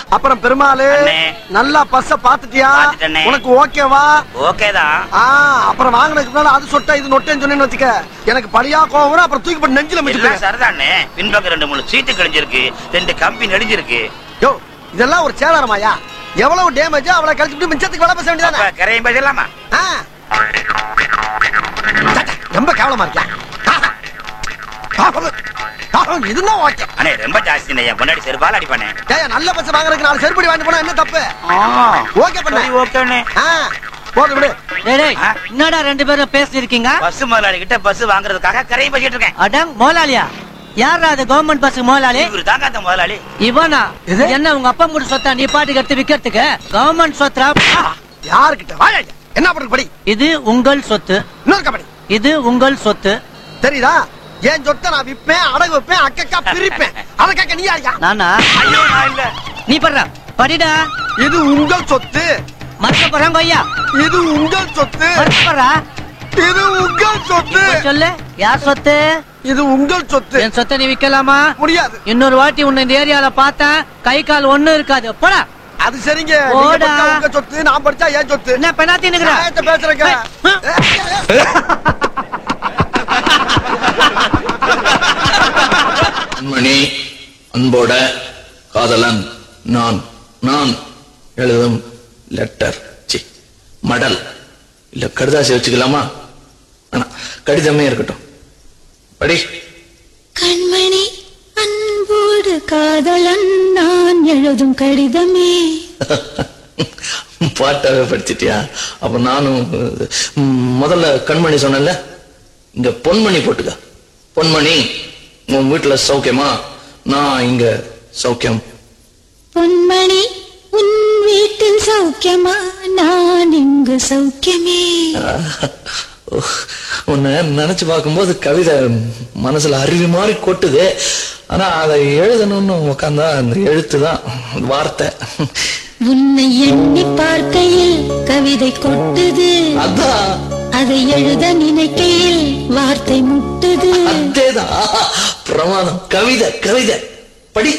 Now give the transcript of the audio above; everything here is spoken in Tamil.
அப்புறம் பெருமாளு அண்ணே. நல்லா பஸ்ஸ பாத்துட்டியா பாத்துட்டேனே. உனக்கு ஓகேவா ஓகே தான் ஆ அப்புறம் வாங்கினதுக்கு முன்னால அது சொட்டா இது நொட்டேன்னு சொன்னேன்னு வச்சுக்க எனக்கு பழியா கோவம் வரும், அப்புறம் தூக்கி போட்டு நெஞ்சில எல்லாம் மிச்சு சரிதானே பின்பக்கம் ரெண்டு மூணு சீட்டு கிழிஞ்சிருக்கு ரெண்டு கம்பி நெடிஞ்சிருக்கு யோ இதெல்லாம் ஒரு சேதாரமாயா எவ்வளவு டேமேஜ் அவ்வளவு கழிச்சுட்டு மிச்சத்துக்கு வேலை பேச வேண்டியதானே அப்ப கரையும் பேசலாமா ஆ. சட்டை, ரொம்ப கேவலமா இருக்கியா இதுதான் ஓகே அண்ணே ரொம்ப ஜாஸ்தி என் முன்னாடி செருப்பால் அடிப்பானே ஏய் நல்ல பஸ் வாங்குறதுக்கு நாலு செருப்படி வாங்கிட்டு போனா என்ன தப்பு ஓகே பண்ண சரி ஓகேண்ணே ஆ போது விடு டேய், டேய், ஆ? என்னடா ரெண்டு பேரும் பேசிருக்கீங்க பஸ் முதலாளி கிட்ட பஸ் வாங்குறதுக்காக கரையும் பேசிட்டு இருக்கேன் அடங் முதலாளியா யாரா அது கவர்மெண்ட் பஸ் முதலாளி இவரு தாங்க அந்த முதலாளி இவனா இது? என்ன உங்க அப்பா மூடு சொத்தா நீ பாட்டுக்கு எடுத்து விக்கிறதுக்கு கவர்மெண்ட் சொத்தா யாருக்கிட்ட வாயா என்ன பண்றது படி இது உங்கள் சொத்து இன்னொரு கபடி இது உங்கள் சொத்து தெரியுதா என் சொத்தை நான் விப்பேன் அடகு வைப்பேன் அக்கக்கா பிரிப்பேன் அதை கேட்க நீ யாரியா நானா ஐயோ நான் இல்ல நீ படுற படிடா இது உங்கள் சொத்து மறுக்க போறாங்க ஐயா இது உங்கள் சொத்து மறுக்க போறா இது உங்கள் சொத்து இப்ப சொல்லு யார் சொத்து இது உங்கள் சொத்து என் சொத்தை நீ விக்கலாமா முடியாது இன்னொரு வாட்டி உன்னை இந்த ஏரியால பார்த்தேன் கை கால் ஒண்ணும் இருக்காது போடா அது சரிங்க நீங்க போடா. படிச்சா உங்க சொத்து நான் படிச்சா ஏன் சொத்து என்ன பெண்ணாத்தி நிக்கிற நியாயத்தை பேசுறேங்க கண்மணி அன்போட காதலன் நான் நான் எழுதும் லெட்டர் சி மடல் இல்ல கடிதாசி வச்சுக்கலாமா வேணாம் கடிதமே இருக்கட்டும் படி கண்மணி அன்போடு காதலன் நான் எழுதும் கடிதமே பாட்டாவே படிச்சிட்டியா அப்ப நானும் ம், முதல்ல கண்மணி சொன்னேன்ல இங்க பொன்மணி போட்டுக்க பொன்மணி உன் வீட்டுல சௌக்கியமா நான் இங்க சௌக்கியம் பொன்மணி உன் வீட்டில் சௌக்கியமா நான் இங்கு சௌக்கியமே உன்னை நினைச்சு பார்க்கும்போது கவிதை மனசுல அருவி மாதிரி கொட்டுது ஆனா அதை எழுதணும்னு உக்காந்தா அந்த எழுத்து தான் வார்த்தை உன்னை எண்ணி பார்க்கையில் கவிதை கொட்டுது அதான் அதை எழுத நினைக்கையில் வார்த்தை முட்டுது அதேதான் பிரமாதம் கவிதை கவிதை படி